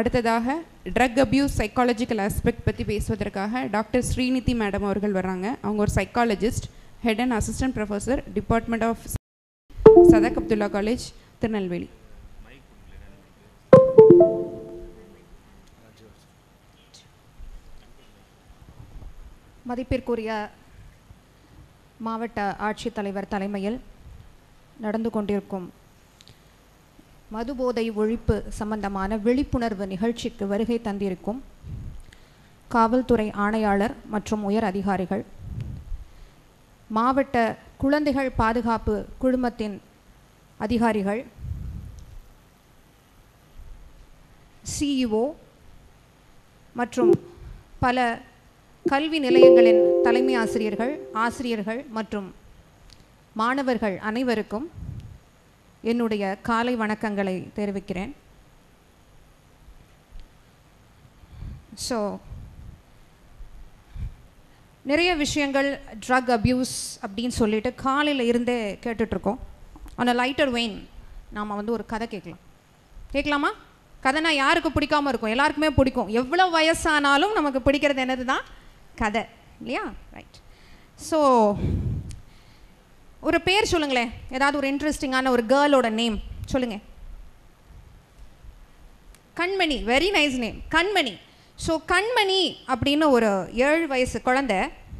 அடுத்ததாக drug abuse psychological aspect பற்றி பேசுவதற்காக டாக்டர் ஸ்ரீநிதி மேடம் அவர்கள் வர்றாங்க அவங்க ஒரு psychologist head and assistant professor department of Sadak Abdullah college Tirunelveli மதிப்பிற்குரிய மாவட்ட ஆட்சித்தலைவர் தலைமையில் நடந்து கொண்டிருக்கும் மதுபோதை ஒழிப்பு சம்பந்தமான விழிப்புணர்வு நிகழ்ச்சிக்கு வருகை தந்திருக்கும் காவல்துறை ஆணையாளர் மற்றும் உயர் அதிகாரிகள் மாவட்ட குழந்தைகள் பாதுகாப்பு குழுமத்தின் அதிகாரிகள் சிஇஓ மற்றும் பல கல்வி நிலையங்களின் தலைமை ஆசிரியர்கள் ஆசிரியர்கள் மற்றும் மாணவர்கள் அனைவருக்கும் என்னுடைய காலை வணக்கங்களை தெரிவிக்கிறேன் ஸோ நிறைய விஷயங்கள் ட்ரக் அப்யூஸ் அப்படின்னு சொல்லிட்டு காலையில் இருந்தே கேட்டுட்ருக்கோம் ஆன் லைட்டர் வெயின் நாம் வந்து ஒரு கதை கேட்கலாம் கேட்கலாமா கதைனா யாருக்கு பிடிக்காம இருக்கும் எல்லாருக்குமே பிடிக்கும் எவ்வளோ வயசானாலும் நமக்கு பிடிக்கிறது என்னது தான் கதை இல்லையா ரைட் ஸோ ஒரு பேர் சொல்லுங்களேன் ஏதாவது ஒரு இன்ட்ரெஸ்டிங்கான ஒரு கேர்ளோட நேம் சொல்லுங்க Kanmani very nice name Kanmani so Kanmani அப்படின்னு ஒரு ஏழு வயசு குழந்தை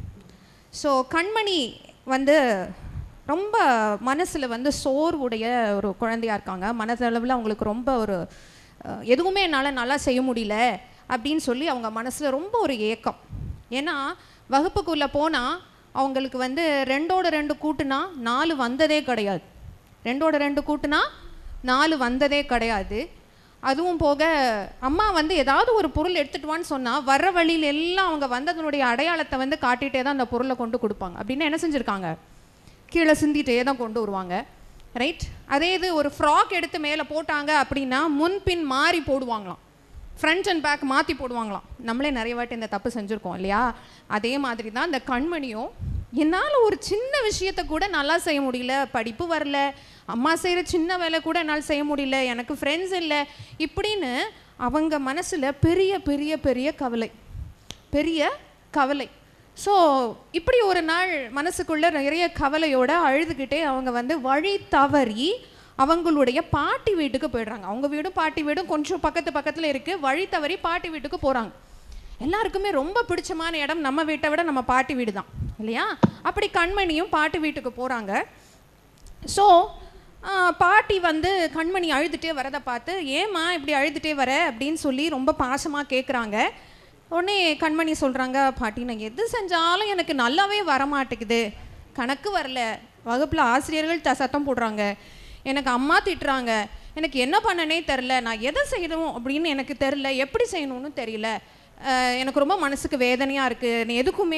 ஸோ கண்மணி வந்து ரொம்ப மனசில் வந்து சோர்வுடைய ஒரு குழந்தையா இருக்காங்க மனதளவில் அவங்களுக்கு ரொம்ப ஒரு அஹ், எதுவுமே என்னால் நல்லா செய்ய முடியல அப்படின்னு சொல்லி அவங்க மனசில் ரொம்ப ஒரு ஏக்கம் ஏன்னா வகுப்புக்குள்ளே போனால் அவங்களுக்கு வந்து ரெண்டோட ரெண்டு கூட்டுனா நாலு வந்ததே கிடையாது ரெண்டோட ரெண்டு கூட்டுனா நாலு வந்ததே கிடையாது அதுவும் போக அம்மா வந்து ஏதாவது ஒரு பொருள் எடுத்துட்டு வான்னு சொன்னால் வர்ற வழியில எல்லாம் அவங்க வந்ததனுடைய அடையாளத்தை வந்து காட்டிகிட்டே தான் அந்த பொருளை கொண்டு கொடுப்பாங்க அப்படின்னு என்ன செஞ்சுருக்காங்க கீழே சிந்திட்டே தான் கொண்டு வருவாங்க ரைட் அதே இது ஒரு ஃப்ராக் எடுத்து மேலே போட்டாங்க அப்படின்னா முன்பின் மாறி போடுவாங்களாம் ஃப்ரண்ட் அண்ட் பேக் மாற்றி போடுவாங்களாம் நம்மளே நிறைய வாட்டி இந்த தப்பு செஞ்சுருக்கோம் இல்லையா அதே மாதிரி தான் இந்த கண்மணியும் என்னால் ஒரு சின்ன விஷயத்தை கூட நல்லா செய்ய முடியல படிப்பு வரல அம்மா செய்கிற சின்ன வேலை கூட என்னால் செய்ய முடியல எனக்கு ஃப்ரெண்ட்ஸ் இல்லை இப்படின்னு அவங்க மனசில் பெரிய பெரிய பெரிய கவலை பெரிய கவலை ஸோ இப்படி ஒரு நாள் மனசுக்குள்ள நிறைய கவலையோட அழுதுகிட்டே அவங்க வந்து வழி தவறி அவங்களுடைய பாட்டி வீட்டுக்கு போயிடுறாங்க அவங்க வீடும் பாட்டி வீடும் கொஞ்சம் பக்கத்து பக்கத்தில் இருக்குது வழி தவறி பாட்டி வீட்டுக்கு போகிறாங்க எல்லாருக்குமே ரொம்ப பிடிச்சமான இடம் நம்ம வீட்டை விட நம்ம பாட்டி வீடு தான் இல்லையா அப்படி கண்மணியும் பாட்டி வீட்டுக்கு போகிறாங்க ஸோ பாட்டி வந்து கண்மணி அழுதுகிட்டே வரதை பார்த்து ஏம்மா இப்படி அழுதுகிட்டே வர அப்படின்னு சொல்லி ரொம்ப பாசமாக கேட்குறாங்க உடனே கண்மணி சொல்கிறாங்க பாட்டி நான் எது செஞ்சாலும் எனக்கு நல்லாவே வர மாட்டேங்குது கணக்கு வரல வகுப்பில் ஆசிரியர்கள் த சத்தம் போடுறாங்க எனக்கு அம்மா திட்டுறாங்க எனக்கு என்ன பண்ணனே தெரில நான் எதை செய்யணும் அப்படின்னு எனக்கு தெரில எப்படி செய்யணும்னு தெரியல அஹ் எனக்கு ரொம்ப மனசுக்கு வேதனையாக இருக்குது எதுக்குமே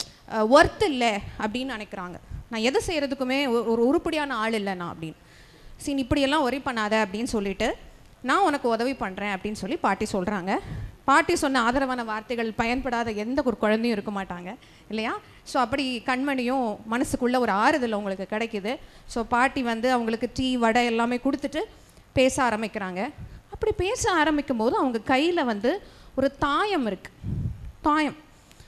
ஒர்த் இல்லை அப்படின்னு நினைக்கிறாங்க நான் எதை செய்கிறதுக்குமே ஒரு உருப்படியான ஆள் இல்லை நான் அப்படின்னு சரி இப்படியெல்லாம் ஒரி பண்ணாத அப்படின்னு சொல்லிட்டு நான் உனக்கு உதவி பண்ணுறேன் அப்படின்னு சொல்லி பாட்டி சொல்கிறாங்க பாட்டி சொன்ன ஆதரவான வார்த்தைகள் பயன்படாத எந்த ஒரு குழந்தையும் இருக்க மாட்டாங்க இல்லையா ஸோ அப்படி கண்மணியும் மனசுக்குள்ள ஒரு ஆறுதல் உங்களுக்கு கிடைக்குது ஸோ பாட்டி வந்து அவங்களுக்கு டீ வடை எல்லாமே கொடுத்துட்டு பேச ஆரம்பிக்கிறாங்க அப்படி பேச ஆரம்பிக்கும் போது அவங்க கையில் வந்து ஒரு தாயம் இருக்கு தாயம்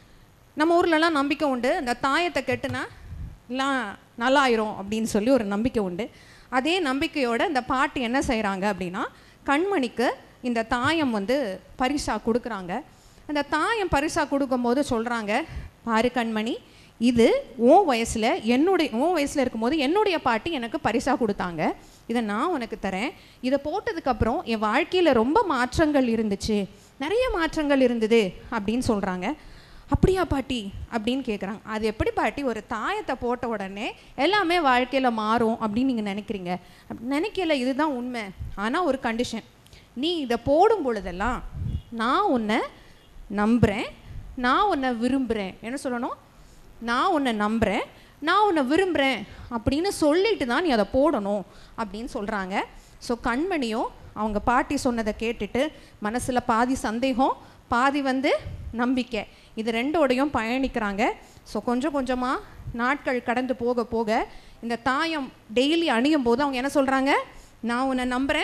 நம்ம ஊர்லலாம் நம்பிக்கை உண்டு இந்த தாயத்தை கெட்டுனா எல்லாம் நல்லா ஆயிரும் அப்படின்னு சொல்லி ஒரு நம்பிக்கை உண்டு அதே நம்பிக்கையோட இந்த பாட்டி என்ன செய்கிறாங்க அப்படின்னா கண்மணிக்கு இந்த தாயம் வந்து பரிசா கொடுக்குறாங்க அந்த தாயம் பரிசா கொடுக்கும்போது சொல்கிறாங்க பாரு கண்மணி இது உன் வயசில் என்னுடைய உன் வயசில் இருக்கும்போது என்னுடைய பாட்டி எனக்கு பரிசா கொடுத்தாங்க இதை நான் உனக்கு தரேன் இதை போட்டதுக்கப்புறம் என் வாழ்க்கையில் ரொம்ப மாற்றங்கள் இருந்துச்சு நிறைய மாற்றங்கள் இருந்தது அப்படின்னு சொல்கிறாங்க அப்படியா பாட்டி அப்படின்னு கேட்குறாங்க அது எப்படி பாட்டி ஒரு தாயத்தை போட்ட உடனே எல்லாமே வாழ்க்கையில் மாறும் அப்படின்னு நீங்கள் நினைக்கிறீங்க அப்படி நினைக்கல இதுதான் உண்மை ஆனால் ஒரு கண்டிஷன் நீ இதை போடும் பொழுதெல்லாம் நான் உன்னை நம்புகிறேன் நான் உன்னை விரும்புகிறேன் என்ன சொல்லணும் நான் உன்னை நம்புகிறேன் நான் உன்னை விரும்புகிறேன் அப்படின்னு சொல்லிட்டு தான் நீ அதை போடணும் அப்படின்னு சொல்கிறாங்க ஸோ கண்மணியும் அவங்க பாட்டி சொன்னதை கேட்டுட்டு மனசில் பாதி சந்தேகம் பாதி வந்து நம்பிக்கை இது ரெண்டோடையும் பயணிக்கிறாங்க ஸோ கொஞ்சம் கொஞ்சமாக நாட்கள் கடந்து போக போக இந்த தாயம் டெய்லி அணியும் போது அவங்க என்ன சொல்கிறாங்க நான் உன்னை நம்புகிறேன்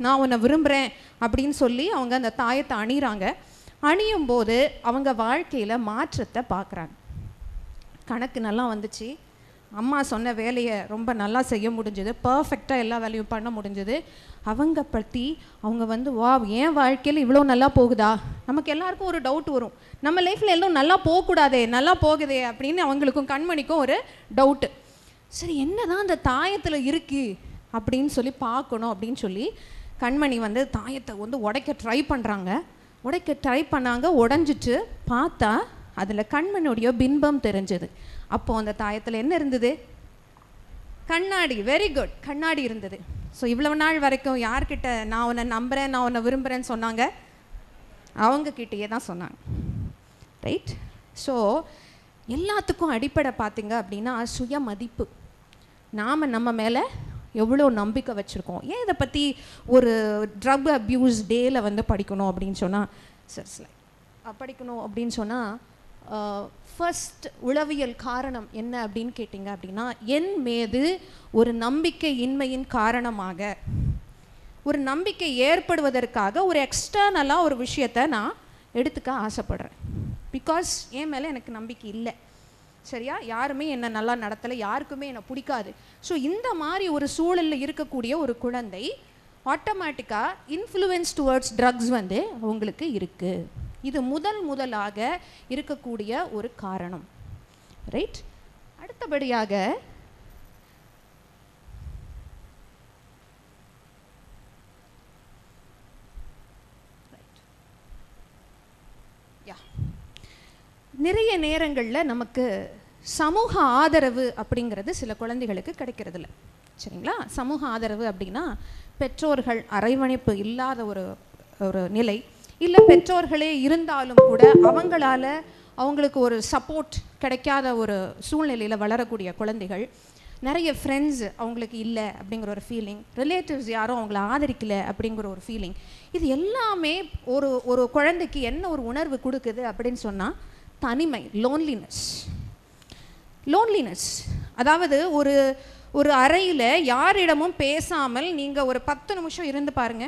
நான் உன்னை விரும்புகிறேன் அப்படின்னு சொல்லி அவங்க அந்த தாயத்தை அணிகிறாங்க அணியும் போது அவங்க வாழ்க்கையில் மாற்றத்தை பார்க்குறாங்க கணக்கு நல்லா வந்துச்சு அம்மா சொன்ன வேலையை ரொம்ப நல்லா செய்ய முடிஞ்சது பர்ஃபெக்டாக எல்லா வேலையும் பண்ண முடிஞ்சது அவங்க பற்றி அவங்க வந்து வா என் வாழ்க்கையில் இவ்வளோ நல்லா போகுதா நமக்கு எல்லாருக்கும் ஒரு டவுட் வரும் நம்ம லைஃப்பில் எல்லாம் நல்லா போகக்கூடாதே நல்லா போகுதே அப்படின்னு அவங்களுக்கும் கண்மணிக்கும் ஒரு டவுட்டு சரி என்னதான் அந்த தாயத்தில் இருக்கு அப்படின்னு சொல்லி பார்க்கணும் அப்படின்னு சொல்லி கண்மணி வந்து தாயத்தை வந்து உடைக்க ட்ரை பண்ணுறாங்க உடைக்க ட்ரை பண்ணாங்க உடஞ்சிட்டு பார்த்தா அதில் கண்மணியுடைய பின்பம் தெரிஞ்சது அப்போ அந்த தாயத்தில் என்ன இருந்தது கண்ணாடி வெரி குட் கண்ணாடி இருந்தது ஸோ இவ்வளவு நாள் வரைக்கும் யார்கிட்ட நான் உன்னை நம்புகிறேன் நான் உன்னை விரும்புகிறேன்னு சொன்னாங்க அவங்க கிட்டேயே தான் சொன்னாங்க ரைட் ஸோ எல்லாத்துக்கும் அடிப்படை பார்த்தீங்க அப்படின்னா சுய மதிப்பு நாம் நம்ம மேலே எவ்வளோ நம்பிக்கை வச்சுருக்கோம் ஏன் இதை பற்றி ஒரு ட்ரக் அப்யூஸ் டேயில் வந்து படிக்கணும் அப்படின்னு சொன்னால் சரி ஸ்லைட் படிக்கணும் அப்படின்னு சொன்னால் ஃபர்ஸ்ட் உளவியல் காரணம் என்ன அப்படின்னு கேட்டிங்க அப்படின்னா என் மீது ஒரு நம்பிக்கை இன்மையின் காரணமாக ஒரு நம்பிக்கை ஏற்படுவதற்காக ஒரு எக்ஸ்டர்னலாக ஒரு விஷயத்தை நான் எடுத்துக்க ஆசைப்படுறேன் பிகாஸ் என் மேலே எனக்கு நம்பிக்கை இல்லை சரியா யாருமே என்னை நல்லா நடத்தலை யாருக்குமே என்னை பிடிக்காது ஸோ இந்த மாதிரி ஒரு சூழலில் இருக்கக்கூடிய ஒரு குழந்தை ஆட்டோமேட்டிக்காக இன்ஃப்ளூயன்ஸ் டுவர்ட்ஸ் ட்ரக்ஸ் வந்து அவங்களுக்கு இருக்குது இது முதல் முதலாக இருக்கக்கூடிய ஒரு காரணம் ரைட் அடுத்தபடியாக யா நிறைய நேரங்களில் நமக்கு சமூக ஆதரவு அப்படிங்கிறது சில குழந்தைகளுக்கு கிடைக்கிறதில்ல சரிங்களா சமூக ஆதரவு அப்படின்னா பெற்றோர்கள் அரவணைப்பு இல்லாத ஒரு ஒரு நிலை இல்லை பெற்றோர்களே இருந்தாலும் கூட அவங்களால அவங்களுக்கு ஒரு சப்போர்ட் கிடைக்காத ஒரு சூழ்நிலையில் வளரக்கூடிய குழந்தைகள் நிறைய ஃப்ரெண்ட்ஸ் அவங்களுக்கு இல்லை அப்படிங்கிற ஒரு ஃபீலிங் ரிலேட்டிவ்ஸ் யாரும் அவங்கள ஆதரிக்கல அப்படிங்கிற ஒரு ஃபீலிங் இது எல்லாமே ஒரு ஒரு குழந்தைக்கு என்ன ஒரு உணர்வு கொடுக்குது அப்படின்னு சொன்னால் தனிமை லோன்லினஸ் லோன்லினஸ் அதாவது ஒரு ஒரு அறையில் யாரிடமும் பேசாமல் நீங்கள் ஒரு பத்து நிமிஷம் இருந்து பாருங்க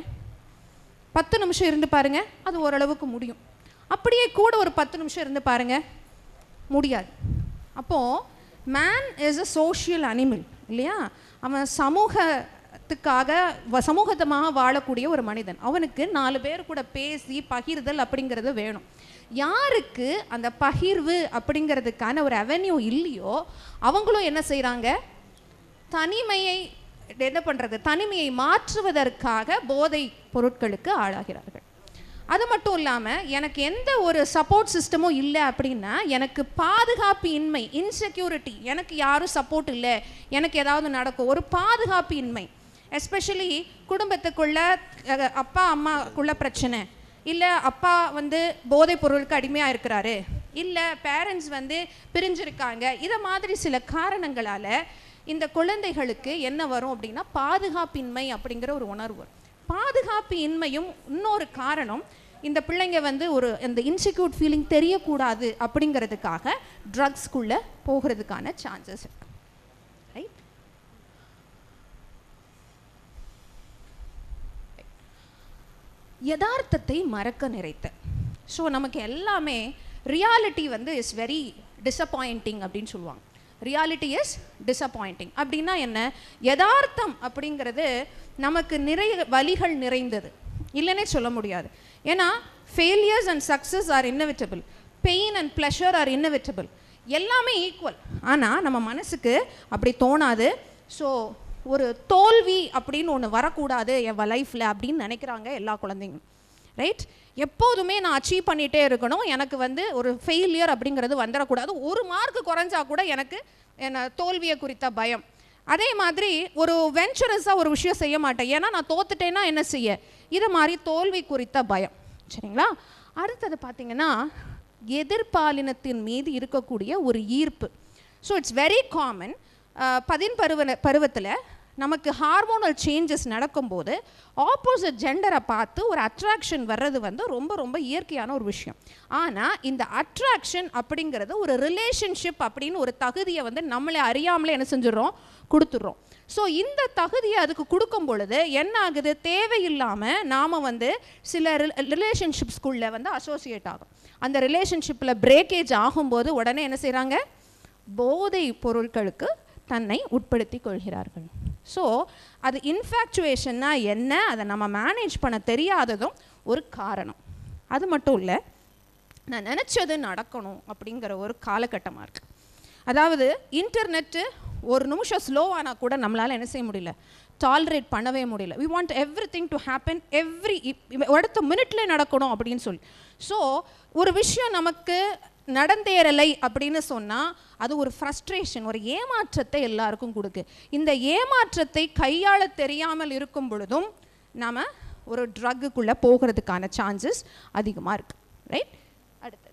பத்து நிமிஷம் இருந்து பாருங்க அது ஓரளவுக்கு முடியும் அப்படியே கூட ஒரு பத்து நிமிஷம் இருந்து பாருங்க முடியாது அப்போது man is a social animal இல்லையா அவன் சமூகத்துக்காக வ- சமூகத்தமாக வாழக்கூடிய ஒரு மனிதன் அவனுக்கு நாலு பேர் கூட பேசி பகிர்தல் அப்படிங்கிறது வேணும் யாருக்கு அந்த பகிர்வு அப்படிங்கிறதுக்கான ஒரு அவென்யூ இல்லையோ அவங்களும் என்ன செய்கிறாங்க தனிமையை என்ன பண்ணுறது தனிமையை மாற்றுவதற்காக போதை பொருட்களுக்கு ஆளாகிறார்கள் அது மட்டும் இல்லாமல் எனக்கு எந்த ஒரு சப்போர்ட் சிஸ்டமும் இல்லை அப்படின்னா எனக்கு பாதுகாப்பு இன்மை இன்செக்யூரிட்டி எனக்கு யாரும் சப்போர்ட் இல்லை எனக்கு ஏதாவது நடக்கும் ஒரு பாதுகாப்பு இன்மை எஸ்பெஷலி குடும்பத்துக்குள்ள அஹ், அப்பா அம்மாக்குள்ள பிரச்சனை இல்லை அப்பா வந்து போதைப் பொருளுக்கு அடிமையாக இருக்கிறாரு இல்லை பேரண்ட்ஸ் வந்து பிரிஞ்சிருக்காங்க இதை மாதிரி சில காரணங்களால் இந்த குழந்தைகளுக்கு என்ன வரும் அப்படின்னா பாதுகாப்பின்மை அப்படிங்கிற ஒரு உணர்வு வரும் பாதுகாப்பு இன்மையும் இன்னொரு காரணம் இந்த பிள்ளைங்க வந்து ஒரு இந்த இன்செக்யூட் ஃபீலிங் தெரியக்கூடாது அப்படிங்கிறதுக்காக ட்ரக்ஸ்குள்ளே போகிறதுக்கான சான்சஸ் இருக்கு ரைட் யதார்த்தத்தை மறக்க நிறைத்த ஸோ நமக்கு எல்லாமே ரியாலிட்டி வந்து இஸ் வெரி டிசப்பாயிண்டிங் அப்படின்னு சொல்லுவாங்க ரியாலிட்டி இஸ் டிசப்பாயிண்டிங் அப்படின்னா என்ன யதார்த்தம் அப்படிங்கிறது நமக்கு நிறைய வழிகள் நிறைந்தது இல்லைன்னே சொல்ல முடியாது ஏன்னா failures and success are inevitable pain and pleasure are inevitable எல்லாமே ஈக்குவல் ஆனால் நம்ம மனசுக்கு அப்படி தோணாது ஸோ ஒரு தோல்வி அப்படின்னு ஒன்று வரக்கூடாது என் லைஃப்பில் அப்படின்னு நினைக்கிறாங்க எல்லா குழந்தைங்களும் ரைட் எப்போதுமே நான் அச்சீவ் பண்ணிகிட்டே இருக்கணும் எனக்கு வந்து ஒரு ஃபெயிலியர் அப்படிங்கிறது வந்துடக்கூடாது ஒரு மார்க் குறைஞ்சா கூட எனக்கு என்ன தோல்வியை குறித்த பயம் அதே மாதிரி ஒரு வெஞ்சரஸாக ஒரு விஷயம் செய்ய மாட்டேன் ஏன்னா நான் தோத்துட்டேன்னா என்ன செய்ய இது மாதிரி தோல்வி குறித்த பயம் சரிங்களா அடுத்தது பார்த்தீங்கன்னா எதிர்பாலினத்தின் மீது இருக்கக்கூடிய ஒரு ஈர்ப்பு ஸோ இட்ஸ் வெரி காமன் பதின் பருவ பருவத்தில் நமக்கு ஹார்மோனல் சேஞ்சஸ் நடக்கும்போது ஆப்போசிட் ஜெண்டரை பார்த்து ஒரு அட்ராக்ஷன் வர்றது வந்து ரொம்ப ரொம்ப இயற்கையான ஒரு விஷயம் ஆனால் இந்த அட்ராக்ஷன் அப்படிங்கிறது ஒரு ரிலேஷன்ஷிப் அப்படின்னு ஒரு தகுதியை வந்து நம்மளே அறியாமலே என்ன செஞ்சிடறோம் கொடுத்துட்றோம் ஸோ இந்த தகுதியை அதுக்கு கொடுக்கும் பொழுது என்ன ஆகுது தேவையில்லாமல் நாம் வந்து சில ரிலேஷன்ஷிப்ஸ்குள்ளே வந்து அசோசியேட் ஆகும் அந்த ரிலேஷன்ஷிப்பில் பிரேக்கேஜ் ஆகும்போது உடனே என்ன செய்கிறாங்க போதை பொருட்களுக்கு தன்னை உட்படுத்தி கொள்கிறார்கள் ஸோ அது இன்ஃபேக்சுவேஷன்னா என்ன அதை நம்ம மேனேஜ் பண்ண தெரியாததும் ஒரு காரணம் அது மட்டும் இல்லை நான் நினச்சது நடக்கணும் அப்படிங்கிற ஒரு காலகட்டமாக இருக்குது அதாவது இன்டர்நெட்டு ஒரு நிமிஷம் ஸ்லோவானா கூட நம்மளால் என்ன செய்ய முடியல டாலரேட் பண்ணவே முடியல we want everything to happen every அடுத்த மினிட்ல நடக்கணும் அப்படின்னு சொல்லி ஸோ ஒரு விஷயம் நமக்கு நடந்தேறலை அப்படின்னு சொன்னால் அது ஒரு ஃப்ரஸ்ட்ரேஷன் ஒரு ஏமாற்றத்தை எல்லாருக்கும் கொடுக்கு இந்த ஏமாற்றத்தை கையாள தெரியாமல் இருக்கும் பொழுதும் நாம் ஒரு ட்ரக்குக்குள்ளே போகிறதுக்கான சான்சஸ் அதிகமாக இருக்குது ரைட் அடுத்தது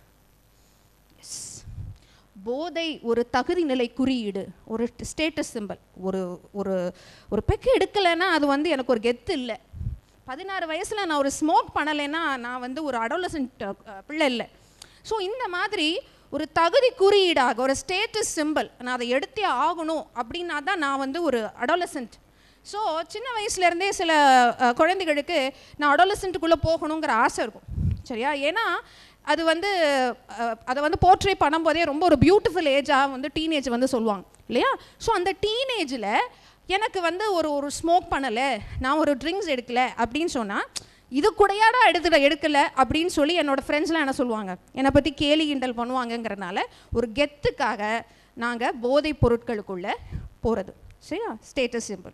எஸ் போதை ஒரு தகுதி நிலை குறியீடு ஒரு ஸ்டேட்டஸ் சிம்பல் ஒரு ஒரு ஒரு பெக்கு எடுக்கலைன்னா அது வந்து எனக்கு ஒரு கெத்து இல்லை பதினாறு வயசில் நான் ஒரு ஸ்மோக் பண்ணலைன்னா நான் வந்து ஒரு அடோலசன்ட் பிள்ளை இல்லை ஸோ இந்த மாதிரி ஒரு தகுதி குறியீடாக ஒரு ஸ்டேட்டஸ் சிம்பிள் நான் அதை எடுத்தே ஆகணும் அப்படின்னா தான் நான் வந்து ஒரு அடோலசன்ட் ஸோ சின்ன வயசுலேருந்தே சில அஹ், குழந்தைகளுக்கு நான் அடோலசன்ட்டுக்குள்ளே போகணுங்கிற ஆசை இருக்கும் சரியா ஏன்னா அது வந்து அஹ், அதை வந்து போர்ட்ரே பண்ணும்போதே ரொம்ப ஒரு பியூட்டிஃபுல் ஏஜாக வந்து டீனேஜ் வந்து சொல்லுவாங்க இல்லையா ஸோ அந்த டீனேஜில் எனக்கு வந்து ஒரு ஒரு ஸ்மோக் பண்ணலை நான் ஒரு ட்ரிங்க்ஸ் எடுக்கல அப்படின்னு சொன்னால் இது கூடயாடா எடுத்துட எடுக்கல அப்படின்னு சொல்லி என்னோட ஃப்ரெண்ட்ஸ்லாம் என்ன சொல்லுவாங்க என்னை பற்றி கேலி கிண்டல் பண்ணுவாங்கங்கிறனால ஒரு கெத்துக்காக நாங்கள் போதைப் பொருட்களுக்குள்ளே போகிறது சரியா ஸ்டேட்டஸ் சிம்பிள்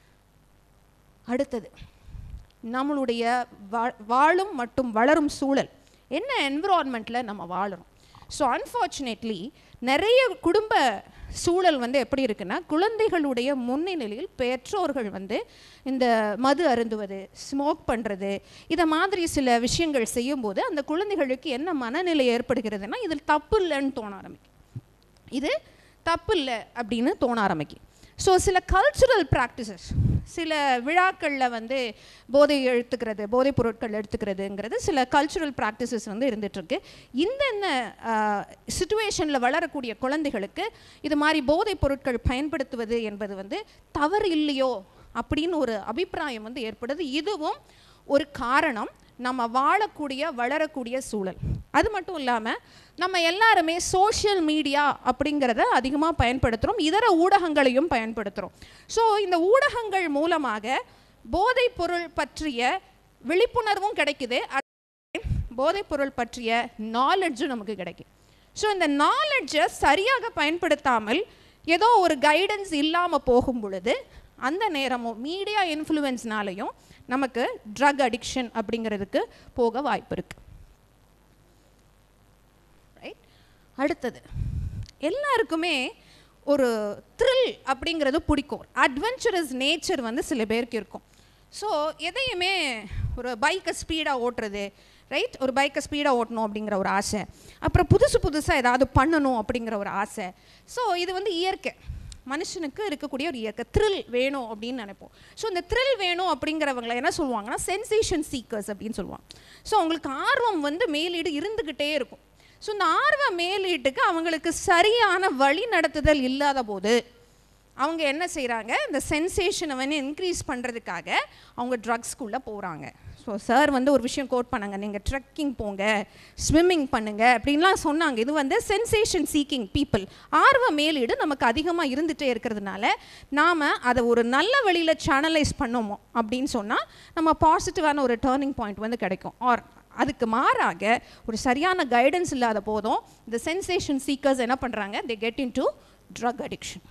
அடுத்தது நம்மளுடைய வா- வாழும் மற்றும் வளரும் சூழல் என்ன என்விரான்மெண்ட்டில் நம்ம வாழுறோம் ஸோ அன்ஃபார்ச்சுனேட்லி நிறைய குடும்ப சூழல் வந்து எப்படி இருக்குன்னா குழந்தைகளுடைய முன்னிலையில் பெற்றோர்கள் வந்து இந்த மது அருந்துவது ஸ்மோக் பண்ணுறது இதை மாதிரி சில விஷயங்கள் செய்யும்போது அந்த குழந்தைகளுக்கு என்ன மனநிலை ஏற்படுகிறதுனா இதில் தப்பு இல்லைன்னு தோண ஆரம்பிக்கும் இது தப்பு இல்லை அப்படின்னு தோண ஆரம்பிக்கும் ஸோ சில கல்ச்சுரல் ப்ராக்டிசஸ் சில விழாக்களில் வந்து போதை எடுத்துக்கிறது போதைப் பொருட்கள் எடுத்துக்கிறதுங்கிறது சில கல்ச்சுரல் ப்ராக்டிசஸ் வந்து இருந்துகிட்ருக்கு இந்தந்த சுச்சுவேஷனில் வளரக்கூடிய குழந்தைகளுக்கு இது மாதிரி போதைப் பொருட்கள் பயன்படுத்துவது என்பது வந்து தவறு இல்லையோ அப்படின்னு ஒரு அபிப்பிராயம் வந்து ஏற்படுது இதுவும் ஒரு காரணம் நம்ம வாழக்கூடிய வளரக்கூடிய சூழல் அது மட்டும் இல்லாமல் நம்ம எல்லாருமே சோஷியல் மீடியா அப்படிங்கிறத அதிகமாக பயன்படுத்துகிறோம் இதர ஊடகங்களையும் பயன்படுத்துகிறோம் ஸோ இந்த ஊடகங்கள் மூலமாக போதைப் பொருள் பற்றிய விழிப்புணர்வும் கிடைக்குது அதே போதைப் பொருள் பற்றிய நாலெட்ஜும் நமக்கு கிடைக்கும் ஸோ இந்த நாலெட்ஜை சரியாக பயன்படுத்தாமல் ஏதோ ஒரு கைடன்ஸ் இல்லாமல் போகும் பொழுது அந்த நேரமும் மீடியா இன்ஃப்ளூயன்ஸ்னாலையும் நமக்கு ட்ரக் அடிக்ஷன் அப்படிங்கிறதுக்கு போக வாய்ப்பு இருக்கு ரைட் அடுத்தது எல்லாருக்குமே ஒரு த்ரில் அப்படிங்கிறது பிடிக்கும் அட்வென்ச்சரஸ் நேச்சர் வந்து சில பேருக்கு இருக்கும் ஸோ எதையுமே ஒரு பைக்கை ஸ்பீடாக ஓட்டுறது ரைட் ஒரு பைக்கை ஸ்பீடாக ஓட்டணும் அப்படிங்கிற ஒரு ஆசை அப்புறம் புதுசு புதுசாக ஏதாவது பண்ணணும் அப்படிங்கிற ஒரு ஆசை ஸோ இது வந்து இயற்கை மனுஷனுக்கு இருக்கக்கூடிய ஒரு இயற்கை த்ரில் வேணும் அப்படின்னு நினைப்போம் ஸோ இந்த த்ரில் வேணும் அப்படிங்கிறவங்களை என்ன சொல்லுவாங்கன்னா சென்சேஷன் சீக்கர்ஸ் அப்படின்னு சொல்லுவாங்க ஸோ அவங்களுக்கு ஆர்வம் வந்து மேலீடு இருந்துக்கிட்டே இருக்கும் ஸோ இந்த ஆர்வ மேலீட்டுக்கு அவங்களுக்கு சரியான வழி நடத்துதல் இல்லாத போது அவங்க என்ன செய்கிறாங்க இந்த சென்சேஷனை வந்து இன்க்ரீஸ் பண்ணுறதுக்காக அவங்க ட்ரக்ஸ்குள்ளே போகிறாங்க ஸோ சார் வந்து ஒரு விஷயம் கோட் பண்ணாங்க நீங்கள் ட்ரெக்கிங் போங்க ஸ்விம்மிங் பண்ணுங்க அப்படின்லாம் சொன்னாங்க இது வந்து சென்சேஷன் சீக்கிங் பீப்புள் ஆர்வ மேலீடு நமக்கு அதிகமாக இருந்துகிட்டே இருக்கிறதுனால நாம் அதை ஒரு நல்ல வழியில் சேனலைஸ் பண்ணோமோ அப்படின்னு சொன்னால் நம்ம பாசிட்டிவான ஒரு டேர்னிங் பாயிண்ட் வந்து கிடைக்கும் ஆர் அதுக்கு மாறாக ஒரு சரியான கைடன்ஸ் இல்லாத போதும் இந்த சென்சேஷன் சீக்கர்ஸ் என்ன பண்ணுறாங்க they get into drug addiction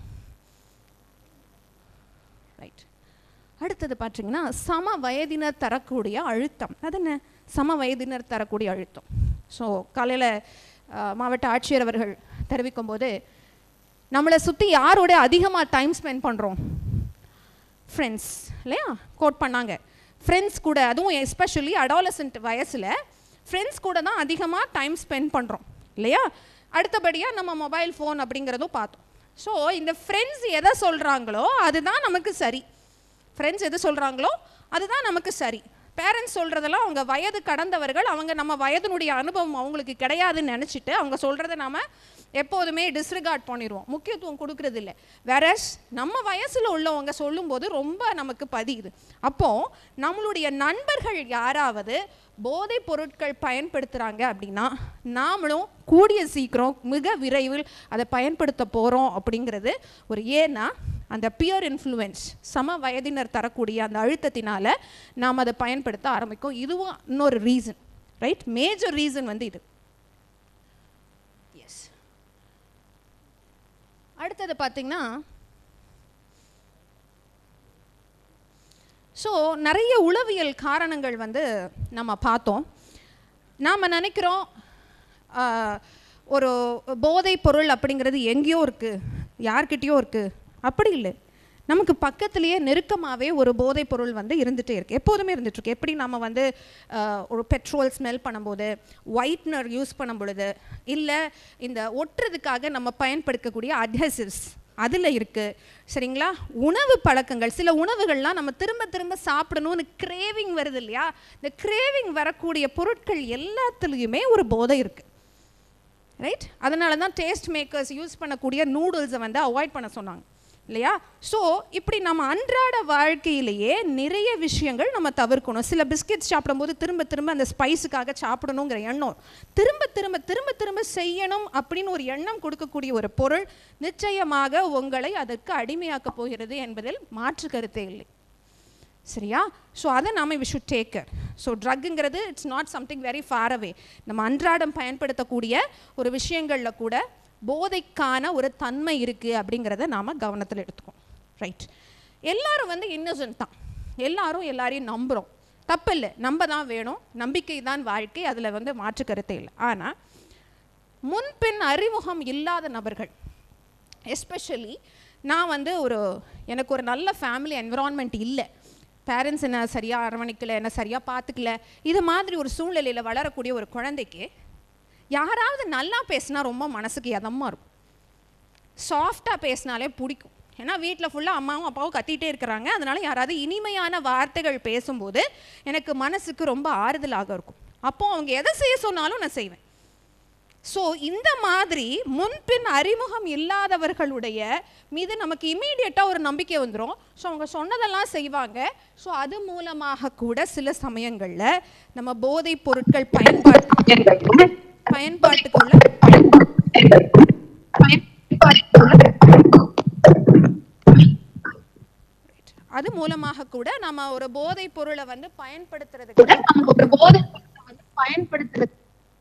right அடுத்தது பார்த்தீங்கன்னா சம வயதினர் தரக்கூடிய அழுத்தம் அது என்ன சம வயதினர் தரக்கூடிய அழுத்தம் ஸோ காலையில் மாவட்ட ஆட்சியர் அவர்கள் தெரிவிக்கும் போது நம்மளை சுற்றி யாரோட அதிகமாக டைம் ஸ்பெண்ட் பண்ணுறோம் ஃப்ரெண்ட்ஸ் இல்லையா கோட் பண்ணாங்க ஃப்ரெண்ட்ஸ் கூட அதுவும் எஸ்பெஷலி அடாலசன்ட் வயசில் ஃப்ரெண்ட்ஸ் கூட தான் அதிகமாக டைம் ஸ்பெண்ட் பண்ணுறோம் இல்லையா அடுத்தபடியாக நம்ம மொபைல் ஃபோன் அப்படிங்கிறதும் பார்த்தோம் ஸோ இந்த ஃப்ரெண்ட்ஸ் எதை சொல்கிறாங்களோ அதுதான் நமக்கு சரி ஃப்ரெண்ட்ஸ் எது சொல்கிறாங்களோ அதுதான் நமக்கு சரி பேரண்ட்ஸ் சொல்கிறதெல்லாம் அவங்க வயது கடந்தவர்கள் அவங்க நம்ம வயதினுடைய அனுபவம் அவங்களுக்கு கிடையாதுன்னு நினச்சிட்டு அவங்க சொல்கிறத நாம எப்போதுமே டிஸ்ரிகார்ட் பண்ணிடுவோம் முக்கியத்துவம் கொடுக்கறது இல்லை வேறஸ் நம்ம வயசில் உள்ளவங்க சொல்லும்போது ரொம்ப நமக்கு பதியுது அப்போது நம்மளுடைய நண்பர்கள் யாராவது போதைப் பொருட்கள் பயன்படுத்துகிறாங்க அப்படின்னா நாமளும் கூடிய சீக்கிரம் மிக விரைவில் அதை பயன்படுத்த போகிறோம் அப்படிங்கிறது ஒரு ஏன்னா அந்த பியர் இன்ஃப்ளூயன்ஸ் சம வயதினர் தரக்கூடிய அந்த அழுத்தத்தினால நாம் அதை பயன்படுத்த ஆரம்பிக்கும் இதுவும் இன்னொரு ரீசன் ரைட் மேஜர் ரீசன் வந்து இது எஸ் அடுத்தது பார்த்தீங்கன்னா ஸோ நிறைய உளவியல் காரணங்கள் வந்து நம்ம பார்த்தோம் நாம் நினைக்கிறோம் ஆஹ், ஒரு போதைப் பொருள் அப்படிங்கிறது எங்கேயோ இருக்குது யார்கிட்டயோ இருக்குது அப்படி இல்லை நமக்கு பக்கத்துலேயே நெருக்கமாகவே ஒரு போதைப் பொருள் வந்து இருந்துகிட்டே இருக்குது எப்போதுமே இருந்துகிட்ருக்கு எப்படி நம்ம வந்து ஆஹ், ஒரு பெட்ரோல் ஸ்மெல் பண்ணும்போது ஒயிட்னர் யூஸ் பண்ணும் பொழுது இல்லை இந்த ஒட்டுறதுக்காக நம்ம பயன்படுத்தக்கூடிய அட்ஹசிவ்ஸ் அதில் இருக்குது சரிங்களா உணவு பழக்கங்கள் சில உணவுகள்லாம் நம்ம திரும்ப திரும்ப சாப்பிடணும்னு கிரேவிங் வருது இல்லையா இந்த கிரேவிங் வரக்கூடிய பொருட்கள் எல்லாத்துலேயுமே ஒரு போதை இருக்குது ரைட் அதனால தான் டேஸ்ட் மேக்கர்ஸ் யூஸ் பண்ணக்கூடிய நூடுல்ஸை வந்து அவாய்ட் பண்ண சொன்னாங்க இல்லையா ஸோ இப்படி நம்ம அன்றாட வாழ்க்கையிலேயே நிறைய விஷயங்கள் நம்ம தவிர்க்கணும் சில பிஸ்கெட்ஸ் சாப்பிடும்போது திரும்ப திரும்ப அந்த ஸ்பைஸுக்காக சாப்பிடணுங்கிற எண்ணம் திரும்ப திரும்ப திரும்ப திரும்ப செய்யணும் அப்படின்னு ஒரு எண்ணம் கொடுக்கக்கூடிய ஒரு பொருள் நிச்சயமாக உங்களை அதற்கு அடிமையாக்க போகிறது என்பதில் மாற்று கருத்தே இல்லை சரியா ஸோ அதை நாம we should take care so ட்ரக்குங்கிறது it's not something very far away நம்ம அன்றாடம் பயன்படுத்தக்கூடிய ஒரு விஷயங்களில் கூட போதைக்கான ஒரு தன்மை இருக்குது அப்படிங்கிறத நாம் கவனத்தில் எடுத்துக்கோம் ரைட் எல்லாரும் வந்து இன்னசென்ட் தான் எல்லாரும் எல்லாரையும் நம்புகிறோம் தப்பு இல்லை நம்ப தான் வேணும் நம்பிக்கை தான் வாழ்க்கை அதில் வந்து மாற்று கருத்தே இல்லை ஆனால் முன்பின் அறிமுகம் இல்லாத நபர்கள் எஸ்பெஷலி நான் வந்து ஒரு எனக்கு ஒரு நல்ல ஃபேமிலி என்விரான்மெண்ட் இல்லை பேரண்ட்ஸ் என்ன சரியாக அரவணைக்கல என்ன சரியாக பார்த்துக்கல இது மாதிரி ஒரு சூழ்நிலையில் வளரக்கூடிய ஒரு குழந்தைக்கு யாராவது நல்லா பேசினா ரொம்ப மனசுக்கு இதமாக இருக்கும் சாஃப்டாக பேசினாலே பிடிக்கும் ஏன்னா வீட்டில் ஃபுல்லாக அம்மாவும் அப்பாவும் கத்திட்டே இருக்கிறாங்க அதனால யாராவது இனிமையான வார்த்தைகள் பேசும்போது எனக்கு மனசுக்கு ரொம்ப ஆறுதலாக இருக்கும் அப்போ அவங்க எதை செய்ய சொன்னாலும் நான் செய்வேன் ஸோ இந்த மாதிரி முன்பின் அறிமுகம் இல்லாதவர்களுடைய மீது நமக்கு இமீடியட்டாக ஒரு நம்பிக்கை வந்துடும் ஸோ அவங்க சொன்னதெல்லாம் செய்வாங்க ஸோ அது மூலமாக கூட சில சமயங்களில் நம்ம போதைப் பொருட்கள் பயன்பாட்டு பயன்பாட்டுக்குள்ள அது மூலமாக கூட நம்ம ஒரு போதைப் பொருளை வந்து பயன்படுத்துறதுக்கு ஒரு போதை வந்து பயன்படுத்துறது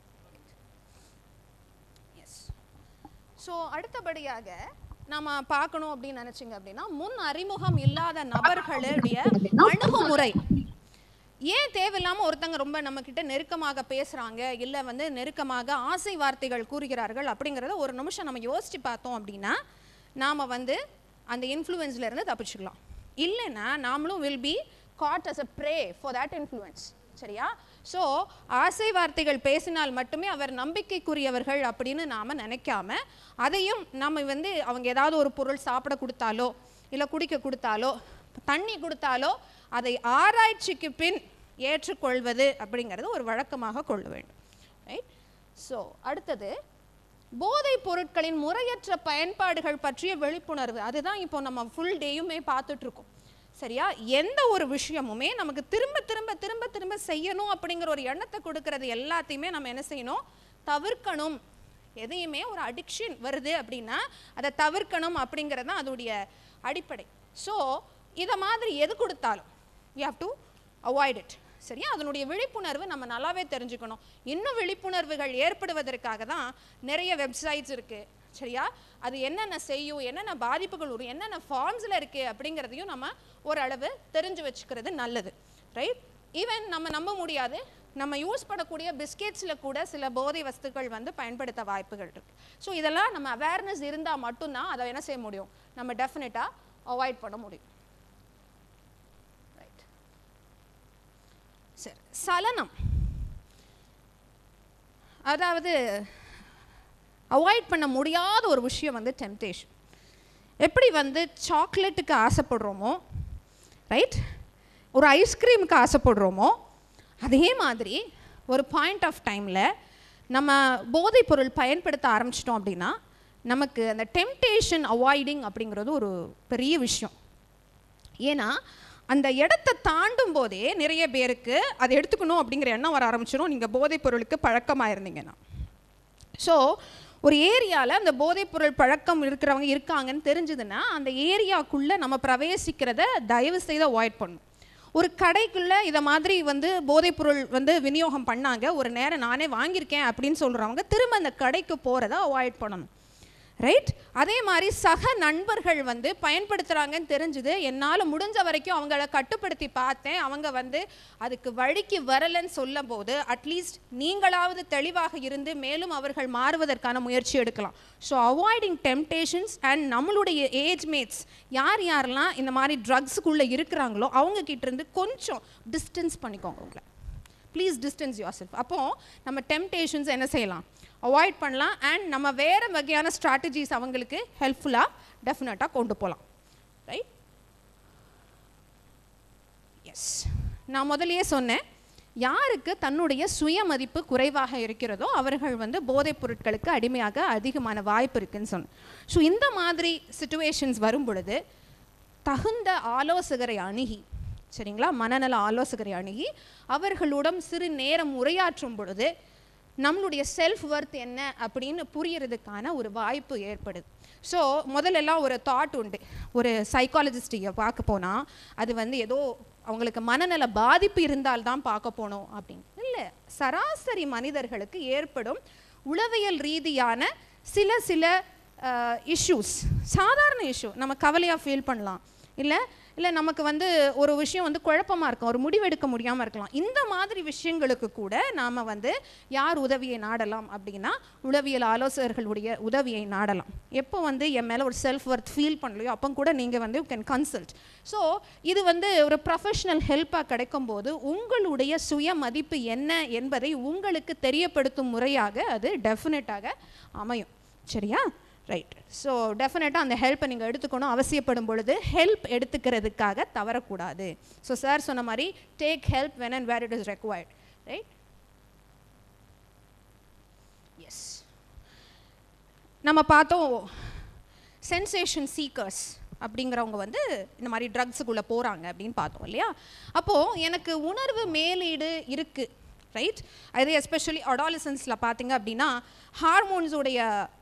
ஸோ அடுத்தபடியாக நம்ம பார்க்கணும் அப்படின்னு நினைச்சீங்க அப்படின்னா முன் அறிமுகம் இல்லாத நபர்களுடைய அணுகுமுறை ஏன் தேவையில்லாமல் ஒருத்தங்க ரொம்ப நம்மக்கிட்ட நெருக்கமாக பேசுகிறாங்க இல்லை வந்து நெருக்கமாக ஆசை வார்த்தைகள் கூறுகிறார்கள் அப்படிங்கிறத ஒரு நிமிஷம் நம்ம யோசித்து பார்த்தோம் அப்படின்னா நாம் வந்து அந்த influence ல இருந்து தப்பிச்சுக்கலாம் இல்லைன்னா நாமளும் will be caught as a prey for that influence சரியா ஸோ ஆசை வார்த்தைகள் பேசினால் மட்டுமே அவர் நம்பிக்கைக்குரியவர்கள் அப்படின்னு நாம் நினைக்காம அதையும் நம்ம வந்து அவங்க ஏதாவது ஒரு பொருள் சாப்பிட கொடுத்தாலோ இல்லை குடிக்க கொடுத்தாலோ தண்ணி கொடுத்தாலோ அதை ஆராய்ச்சிக்கு பின் ஏற்றுக்கொள்வது அப்படிங்கிறது ஒரு வழக்கமாக கொள்ள வேண்டும் ரைட் ஸோ அடுத்தது போதைப் பொருட்களின் முறையற்ற பயன்பாடுகள் பற்றிய விழிப்புணர்வு அதுதான் இப்போ நம்ம ஃபுல் டேயுமே பார்த்துட்டு இருக்கோம் சரியா எந்த ஒரு விஷயமுமே நமக்கு திரும்ப திரும்ப திரும்ப திரும்ப செய்யணும் அப்படிங்கிற ஒரு எண்ணத்தை கொடுக்கறது எல்லாத்தையுமே நம்ம என்ன செய்யணும் தவிர்க்கணும் எதையுமே ஒரு அடிக்ஷன் வருது அப்படின்னா அதை தவிர்க்கணும் அப்படிங்கிறது தான் அதோடைய அடிப்படை ஸோ இதை மாதிரி எது கொடுத்தாலும் you have to avoid it சரியா அதனுடைய விழிப்புணர்வு நம்ம நல்லாவே தெரிஞ்சுக்கணும் இன்னும் விழிப்புணர்வுகள் ஏற்படுவதற்காக தான் நிறைய வெப்சைட்ஸ் இருக்குது சரியா அது என்னென்ன செய்யும் என்னென்ன பாதிப்புகள் வரும் என்னென்ன ஃபார்ம்ஸில் இருக்குது அப்படிங்கிறதையும் நம்ம ஓரளவு தெரிஞ்சு வச்சுக்கிறது நல்லது ரைட் ஈவன் நம்ம நம்ப முடியாது நம்ம யூஸ் பண்ணக்கூடிய பிஸ்கெட்ஸில் கூட சில போதை வஸ்துக்கள் வந்து பயன்படுத்த வாய்ப்புகள் இருக்கு ஸோ இதெல்லாம் நம்ம அவேர்னஸ் இருந்தால் மட்டும்தான் அதை என்ன செய்ய முடியும் நம்ம டெஃபினட்டாக அவாய்ட் பண்ண முடியும் ரைட் சரி சலனம் அதாவது அவாய்ட் பண்ண முடியாத ஒரு விஷயம் வந்து டெம்டேஷன் எப்படி வந்து சாக்லேட்டுக்கு ஆசைப்படுறோமோ ரைட் ஒரு ஐஸ்கிரீமுக்கு ஆசைப்படுறோமோ அதே மாதிரி ஒரு பாயிண்ட் ஆஃப் டைமில் நம்ம போதைப் பொருள் பயன்படுத்த ஆரம்பிச்சிட்டோம் அப்படின்னா நமக்கு அந்த டெம்டேஷன் அவாய்டிங் அப்படிங்கிறது ஒரு பெரிய விஷயம் ஏன்னா அந்த இடத்த தாண்டும் போதே நிறைய பேருக்கு அதை எடுத்துக்கணும் அப்படிங்கிற எண்ணம் வர ஆரம்பிச்சிடும் நீங்கள் போதைப் பொருளுக்கு பழக்கமாக இருந்தீங்கன்னா ஸோ ஒரு ஏரியாவில் அந்த போதைப்பொருள் பழக்கம் இருக்கிறவங்க இருக்காங்கன்னு தெரிஞ்சதுன்னா அந்த ஏரியாக்குள்ளே நம்ம பிரவேசிக்கிறத தயவு செய்து அவாய்ட் பண்ணும் ஒரு கடைக்குள்ளே இதை மாதிரி வந்து போதைப்பொருள் வந்து விநியோகம் பண்ணாங்க ஒரு நேரம் நானே வாங்கியிருக்கேன் அப்படின்னு சொல்கிறவங்க திரும்ப அந்த கடைக்கு போகிறத அவாய்ட் பண்ணணும் ரைட் அதே மாதிரி சக நண்பர்கள் வந்து பயன்படுத்துகிறாங்கன்னு தெரிஞ்சுது என்னால் முடிஞ்ச வரைக்கும் அவங்கள கட்டுப்படுத்தி பார்த்தேன் அவங்க வந்து அதுக்கு வழிக்கு வரலன்னு சொல்லும் போது அட்லீஸ்ட் நீங்களாவது தெளிவாக இருந்து மேலும் அவர்கள் மாறுவதற்கான முயற்சி எடுக்கலாம் ஸோ அவாய்டிங் டெம்டேஷன்ஸ் அண்ட் நம்மளுடைய ஏஜ் மேட்ஸ் யார் யாரெல்லாம் இந்த மாதிரி ட்ரக்ஸுக்குள்ளே இருக்கிறாங்களோ அவங்க கிட்ட இருந்து கொஞ்சம் டிஸ்டன்ஸ் பண்ணிக்கோங்க உங்களை ப்ளீஸ் டிஸ்டன்ஸ் யோர் செல்ஃப் அப்போது நம்ம டெம்டேஷன்ஸ் என்ன செய்யலாம் அவாய்ட் பண்ணலாம் அண்ட் நம்ம வேறு வகையான ஸ்ட்ராட்டஜிஸ் அவங்களுக்கு ஹெல்ப்ஃபுல்லாக டெஃபினட்டாக கொண்டு போகலாம் ரைட் எஸ் நான் முதல்லயே சொன்னேன் யாருக்கு தன்னுடைய சுயமதிப்பு குறைவாக இருக்கிறதோ அவர்கள் வந்து போதைப் பொருட்களுக்கு அடிமையாக அதிகமான வாய்ப்பு இருக்குன்னு சொன்னேன் ஸோ இந்த மாதிரி சுச்சுவேஷன்ஸ் வரும் பொழுது தகுந்த ஆலோசகரை அணுகி சரிங்களா மனநல ஆலோசகரை அணுகி அவர்களுடன் சிறு நேரம் உரையாற்றும் பொழுது நம்மளுடைய செல்ஃப் ஒர்த் என்ன அப்படின்னு புரியறதுக்கான ஒரு வாய்ப்பு ஏற்படுது ஸோ முதல்லலாம் ஒரு தாட் உண்டு ஒரு சைக்காலஜிஸ்ட்டை பார்க்க போனால் அது வந்து ஏதோ அவங்களுக்கு மனநல பாதிப்பு இருந்தால் தான் பார்க்க போனோம் அப்படின்னு இல்லை சராசரி மனிதர்களுக்கு ஏற்படும் உளவியல் ரீதியான சில சில இஷ்யூஸ் சாதாரண இஷ்யூ நம்ம கவலையாக ஃபீல் பண்ணலாம் இல்லை இல்லை நமக்கு வந்து ஒரு விஷயம் வந்து குழப்பமாக இருக்கும் ஒரு முடிவெடுக்க முடியாமல் இருக்கலாம் இந்த மாதிரி விஷயங்களுக்கு கூட நாம் வந்து யார் உதவியை நாடலாம் அப்படின்னா உளவியல் ஆலோசகர்களுடைய உதவியை நாடலாம் எப்போ வந்து என் மேலே ஒரு செல்ஃப் ஒர்த் ஃபீல் பண்ணலையோ அப்போ கூட நீங்கள் வந்து கேன் கன்சல்ட் ஸோ இது வந்து ஒரு ப்ரொஃபஷ்னல் ஹெல்ப்பாக கிடைக்கும் போது உங்களுடைய சுய மதிப்பு என்ன என்பதை உங்களுக்கு தெரியப்படுத்தும் முறையாக அது டெஃபினட்டாக அமையும் சரியா ரைட் ஸோ டெஃபினட்டாக அந்த ஹெல்ப்பை நீங்கள் எடுத்துக்கணும் அவசியப்படும் பொழுது ஹெல்ப் எடுத்துக்கிறதுக்காக தவறக்கூடாது ஸோ சார் சொன்ன மாதிரி take help when and where it is required right yes நம்ம பார்த்தோம் சென்சேஷன் சீக்கர்ஸ் அப்படிங்கிறவங்க வந்து இந்த மாதிரி ட்ரக்ஸுக்குள்ளே போகிறாங்க அப்படின்னு பார்த்தோம் இல்லையா அப்போது எனக்கு உணர்வு மேலீடு இருக்குது ரைட் அது எஸ்பெஷலி அடாலிசன்ஸில் பார்த்தீங்க அப்படின்னா ஹார்மோன்ஸுடைய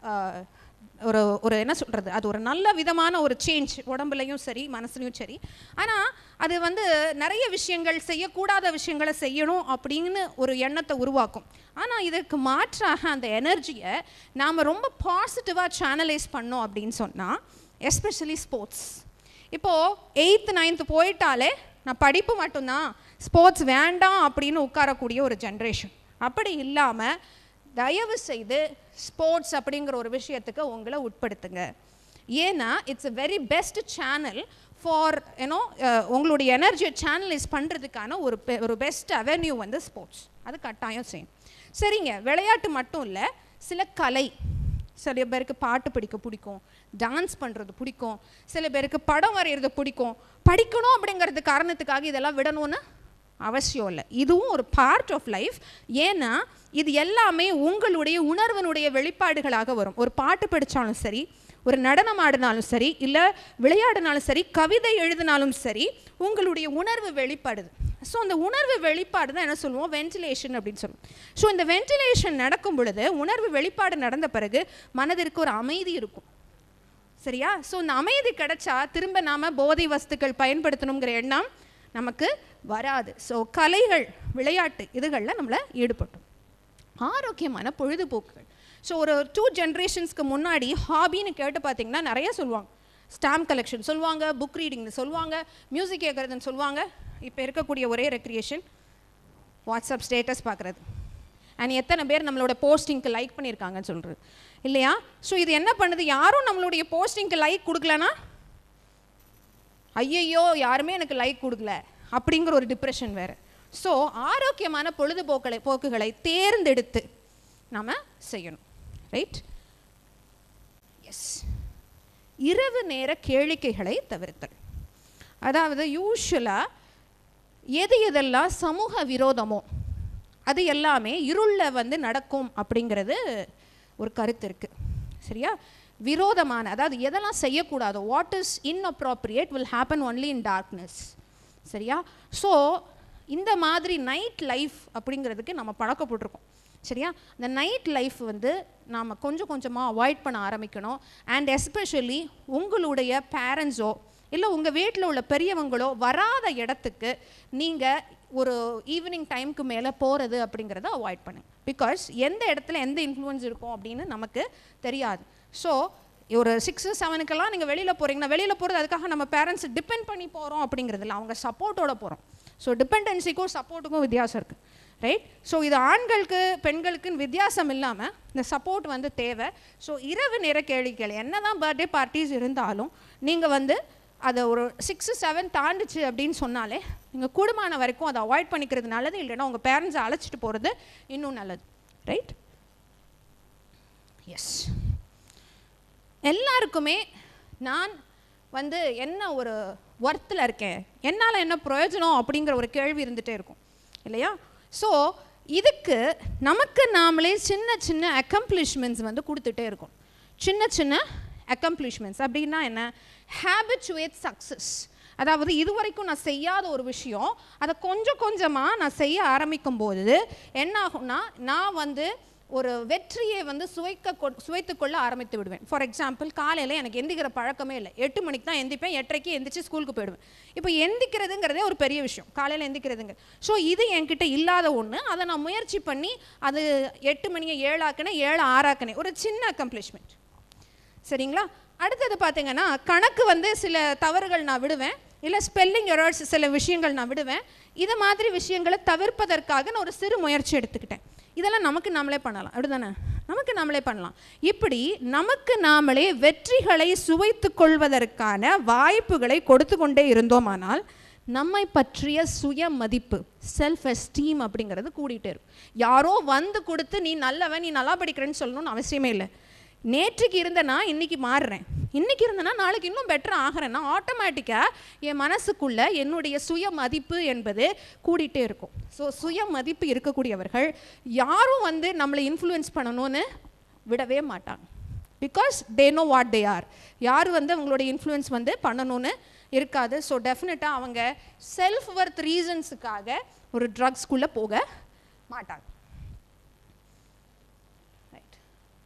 ஒரு ஒரு என்ன சொல்கிறது அது ஒரு நல்ல விதமான ஒரு சேஞ்ச் உடம்புலையும் சரி மனசுலையும் சரி ஆனால் அது வந்து நிறைய விஷயங்கள் செய்யக்கூடாத விஷயங்களை செய்யணும் அப்படின்னு ஒரு எண்ணத்தை உருவாக்கும் ஆனால் இதற்கு மாற்றாக அந்த எனர்ஜியை நாம் ரொம்ப பாசிட்டிவாக சேனலைஸ் பண்ணோம் அப்படின்னு சொன்னால் எஸ்பெஷலி ஸ்போர்ட்ஸ் இப்போது எயித்து நைன்த்து போயிட்டாலே நான் படிப்பு மட்டும்தான் ஸ்போர்ட்ஸ் வேண்டாம் அப்படின்னு உட்காரக்கூடிய ஒரு ஜென்ரேஷன் அப்படி இல்லாமல் தயவு செய்து ஸ்போர்ட்ஸ் அப்படிங்கிற ஒரு விஷயத்துக்கு உங்களை உட்படுத்துங்க ஏன்னா it's a very best channel for you know உங்களுடைய எனர்ஜியை சேனலைஸ் பண்ணுறதுக்கான ஒரு பெ- ஒரு பெஸ்ட் அவென்யூ வந்து ஸ்போர்ட்ஸ் அது கட்டாயம் செய்யும் சரிங்க விளையாட்டு மட்டும் இல்லை சில கலை சில பேருக்கு பாட்டு படிக்க பிடிக்கும் டான்ஸ் பண்ணுறது பிடிக்கும் சில பேருக்கு படம் வரைகிறது பிடிக்கும் படிக்கணும் அப்படிங்கிறது காரணத்துக்காக இதெல்லாம் விடணும்னு அவசியம் இல்லை இதுவும் ஒரு பார்ட் ஆஃப் லைஃப் ஏன்னா இது எல்லாமே உங்களுடைய உணர்வனுடைய வெளிப்பாடுகளாக வரும் ஒரு பாட்டு படித்தாலும் சரி ஒரு நடனம் ஆடினாலும் சரி இல்லை விளையாடினாலும் சரி கவிதை எழுதினாலும் சரி உங்களுடைய உணர்வு வெளிப்படுது ஸோ அந்த உணர்வு வெளிப்பாடு தான் என்ன சொல்லுவோம் வென்டிலேஷன் அப்படின்னு சொல்லுவோம் ஸோ இந்த வென்டிலேஷன் நடக்கும் பொழுது உணர்வு வெளிப்பாடு நடந்த பிறகு மனதிற்கு ஒரு அமைதி இருக்கும் சரியா ஸோ இந்த அமைதி கிடைச்சா திரும்ப நாம போதை வஸ்துக்கள் பயன்படுத்தணுங்கிற எண்ணம் நமக்கு வராது ஸோ கலைகள் விளையாட்டு இதுகளில் நம்மளை ஈடுபட்டோம் ஆரோக்கியமான பொழுதுபோக்குகள் ஸோ ஒரு டூ ஜென்ரேஷன்ஸ்க்கு முன்னாடி ஹாபின்னு கேட்டு பார்த்தீங்கன்னா நிறைய சொல்லுவாங்க ஸ்டாம்ப் கலெக்ஷன் சொல்லுவாங்க புக் ரீடிங்னு சொல்லுவாங்க மியூசிக் கேட்குறதுன்னு சொல்லுவாங்க இப்போ இருக்கக்கூடிய ஒரே ரெக்ரியேஷன் வாட்ஸ்அப் ஸ்டேட்டஸ் பார்க்குறது அண்ட் எத்தனை பேர் நம்மளோட போஸ்டிங்க்கு லைக் பண்ணியிருக்காங்கன்னு சொல்கிறது இல்லையா ஸோ இது என்ன பண்ணுது யாரும் நம்மளுடைய போஸ்டிங்க்கு லைக் கொடுக்கலனா ஐயையோ யாருமே எனக்கு லைக் கொடுக்கல அப்படிங்கிற ஒரு டிப்ரெஷன் வேறு ஸோ ஆரோக்கியமான பொழுதுபோக்களை போக்குகளை தேர்ந்தெடுத்து நாம் செய்யணும் ரைட் எஸ் இரவு நேர கேளிக்கைகளை தவிர்த்தல் அதாவது யூஸ்வலாக எது எதெல்லாம் சமூக விரோதமோ அது எல்லாமே இருளில் வந்து நடக்கும் அப்படிங்கிறது ஒரு கருத்து இருக்குது சரியா விரோதமான அதாவது எதெல்லாம் செய்யக்கூடாதோ what is inappropriate will happen only in darkness சரியா ஸோ இந்த மாதிரி நைட் லைஃப் அப்படிங்கிறதுக்கு நம்ம பழக்கப்பட்டிருக்கோம் சரியா இந்த நைட் லைஃப் வந்து நாம் கொஞ்சம் கொஞ்சமாக அவாய்ட் பண்ண ஆரம்பிக்கணும் அண்ட் எஸ்பெஷலி உங்களுடைய பேரண்ட்ஸோ இல்லை உங்கள் வீட்டில் உள்ள பெரியவங்களோ வராத இடத்துக்கு நீங்கள் ஒரு ஈவினிங் டைம்க்கு மேலே போகிறது அப்படிங்கிறத அவாய்ட் பண்ணுங்க பிகாஸ் எந்த இடத்துல எந்த இன்ஃப்ளூயன்ஸ் இருக்கும் அப்படின்னு நமக்கு தெரியாது ஸோ ஒரு சிக்ஸு செவனுக்கெல்லாம் நீங்கள் வெளியில் போகிறீங்கன்னா வெளியில் போகிறது அதுக்காக நம்ம பேரண்ட்ஸ் டிபெண்ட் பண்ணி போகிறோம் அப்படிங்கிறது இல்லை அவங்க சப்போர்ட்டோட போகிறோம் ஸோ டிபெண்டன்சிக்கும் சப்போர்ட்டுக்கும் வித்தியாசம் இருக்குது ரைட் ஸோ இது ஆண்களுக்கு பெண்களுக்குன்னு வித்தியாசம் இல்லாமல் இந்த சப்போர்ட் வந்து தேவை ஸோ இரவு நேர கேளிக்கைகள் என்ன தான் பர்த்டே பார்ட்டிஸ் இருந்தாலும் நீங்கள் வந்து அதை ஒரு சிக்ஸு செவன் தாண்டுச்சு அப்படின்னு சொன்னாலே நீங்கள் கூடுமான வரைக்கும் அதை அவாய்ட் பண்ணிக்கிறது நல்லது இல்லைன்னா உங்கள் பேரண்ட்ஸை அழைச்சிட்டு போகிறது இன்னும் நல்லது ரைட் எஸ் எல்லாருக்குமே நான் வந்து என்ன ஒரு ஒர்த்தில் இருக்கேன் என்னால் என்ன பிரயோஜனம் அப்படிங்கிற ஒரு கேள்வி இருந்துகிட்டே இருக்கும் இல்லையா ஸோ இதுக்கு நமக்கு நாமளே சின்ன சின்ன அக்கம்ப்ளிஷ்மெண்ட்ஸ் வந்து கொடுத்துட்டே இருக்கும் சின்ன சின்ன அக்கம்ப்ளிஷ்மெண்ட்ஸ் அப்படின்னா என்ன ஹேபிச்சுவேட் சக்ஸஸ் அதாவது இதுவரைக்கும் நான் செய்யாத ஒரு விஷயம் அதை கொஞ்சம் கொஞ்சமாக நான் செய்ய ஆரம்பிக்கும் போது என்ன ஆகும்னா நான் வந்து ஒரு வெற்றியை வந்து சுவைக்க கொ சுவைத்துக்கொள்ள ஆரம்பித்து விடுவேன் ஃபார் எக்ஸாம்பிள் காலையில் எனக்கு எந்திக்கிற பழக்கமே இல்லை எட்டு மணிக்கு தான் எந்திப்பேன் எட்டரைக்கு எந்திரிச்சு ஸ்கூலுக்கு போயிடுவேன் இப்போ எந்திக்கிறதுங்கிறதே ஒரு பெரிய விஷயம் காலையில் எந்திக்கிறதுங்க ஸோ இது என்கிட்ட இல்லாத ஒன்று அதை நான் முயற்சி பண்ணி அது எட்டு மணியை ஏழாக்கினேன் ஏழு ஆறாக்கினேன் ஒரு சின்ன அக்கம்ப்ளிஷ்மெண்ட் சரிங்களா அடுத்தது பார்த்தீங்கன்னா கணக்கு வந்து சில தவறுகள் நான் விடுவேன் இல்லை ஸ்பெல்லிங் எரர்ஸ் சில விஷயங்கள் நான் விடுவேன் இது மாதிரி விஷயங்களை தவிர்ப்பதற்காக நான் ஒரு சிறு முயற்சி எடுத்துக்கிட்டேன் இதெல்லாம் நமக்கு நாமளே பண்ணலாம் அப்படிதானே நமக்கு நாமளே பண்ணலாம் இப்படி நமக்கு நாமளே வெற்றிகளை சுவைத்து கொள்வதற்கான வாய்ப்புகளை கொடுத்து கொண்டே இருந்தோமானால் நம்மை பற்றிய சுய மதிப்பு செல்ஃப் எஸ்டீம் அப்படிங்கிறது கூடிட்டே இருக்கும் யாரோ வந்து கொடுத்து நீ நல்லவன் நீ நல்லா படிக்கிறேன்னு சொல்லணும்னு அவசியமே இல்லை நேற்றுக்கு இருந்தனா இன்னைக்கு மாறுறேன் இன்னைக்கு இருந்தனா நாளைக்கு இன்னும் பெட்டர் ஆகிறேன்னா ஆட்டோமேட்டிக்காக என் மனசுக்குள்ள என்னுடைய சுய மதிப்பு என்பது கூடிட்டே இருக்கும் ஸோ சுய மதிப்பு இருக்கக்கூடியவர்கள் யாரும் வந்து நம்மளை இன்ஃப்ளூயன்ஸ் பண்ணணும்னு விடவே மாட்டாங்க because they know what they are யார் வந்து அவங்களுடைய இன்ஃப்ளூயன்ஸ் வந்து பண்ணணும்னு இருக்காது ஸோ டெஃபினட்டாக அவங்க செல்ஃப் ஒர்த் ரீசன்ஸுக்காக ஒரு ட்ரக்ஸ்குள்ளே போக மாட்டாங்க ரைட்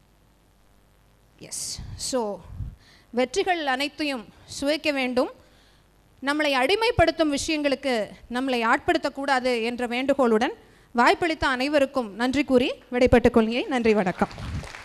எஸ் ஸோ வெற்றிகள் அனைத்தையும் சுவைக்க வேண்டும் நம்மளை அடிமைப்படுத்தும் விஷயங்களுக்கு நம்மளை ஆட்படுத்தக்கூடாது என்ற வேண்டுகோளுடன் வாய்ப்பளித்த அனைவருக்கும் நன்றி கூறி விடைபெற்றுக் கொள்கிறேன் நன்றி வணக்கம்